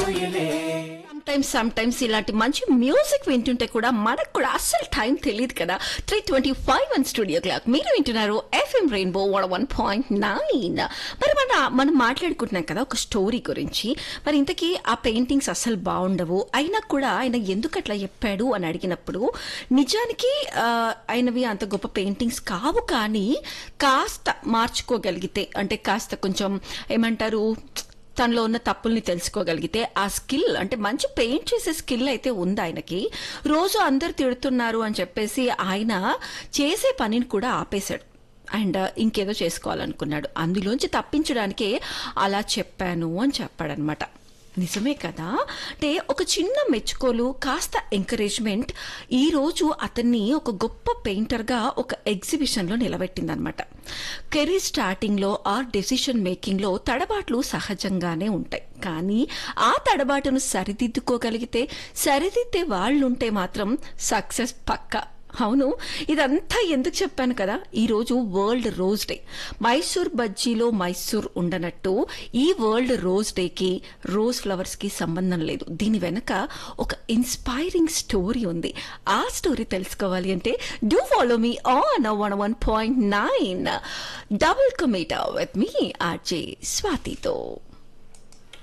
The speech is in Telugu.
టైమ్స్ సమ్ టైమ్స్ ఇలాంటి మంచి మ్యూజిక్ వింటుంటే కూడా మనకు కూడా అస్సలు టైం తెలియదు కదా three twenty five one studio clock మీరు వింటున్నారు FM rainbow one one point nine మరి మన మనం మాట్లాడుకుంటున్నాం కదా ఒక స్టోరీ గురించి మరి ఇంతకీ ఆ పెయింటింగ్స్ అస్సలు బాగుండవు అయినా కూడా ఆయన ఎందుకు అట్లా చెప్పాడు అని అడిగినప్పుడు నిజానికి ఆ, ఆయనవి అంత గొప్ప పెయింటింగ్స్ కావు కానీ కాస్త మార్చుకోగలిగితే అంటే కాస్త కొంచెం ఏమంటారు తనలో ఉన్న తప్పుల్ని తెలుసుకోగలిగితే ఆ స్కిల్ అంటే మంచి పెయింట్ చేసే స్కిల్ అయితే ఉంది ఆయనకి రోజు అందరు తిడుతున్నారు అని చెప్పేసి ఆయన చేసే పనిని కూడా ఆపేశాడు అండ్ ఇంకేదో చేసుకోవాలనుకున్నాడు అందులోంచి తప్పించడానికే అలా చెప్పాను అని చెప్పాడనమాట నిజమే కదా అంటే ఒక చిన్న మెచ్చుకోలు కాస్త ఎంకరేజ్మెంట్ ఈ రోజు అతన్ని ఒక గొప్ప పెయింటర్గా ఒక ఎగ్జిబిషన్లో నిలబెట్టిందనమాట కెరీర్ స్టార్టింగ్లో ఆర్ డెసిషన్ మేకింగ్లో తడబాట్లు సహజంగానే ఉంటాయి కానీ ఆ తడబాటును సరిదిద్దుకోగలిగితే సరిదిద్దే వాళ్ళుంటే మాత్రం సక్సెస్ పక్కా అవును ఇదంతా ఎందుకు చెప్పాను కదా ఈ రోజు వరల్డ్ రోజ్ డే మైసూర్ బజ్జీలో మైసూర్ ఉండనట్టు ఈ వరల్డ్ రోజ్ డేకి రోజ్ ఫ్లవర్స్ కి సంబంధం లేదు దీని వెనక ఒక ఇన్స్పైరింగ్ స్టోరీ ఉంది ఆ స్టోరీ తెలుసుకోవాలి అంటే do follow me on one one point nine double కమేటా విత్ మీ ఆర్జే స్వాతితో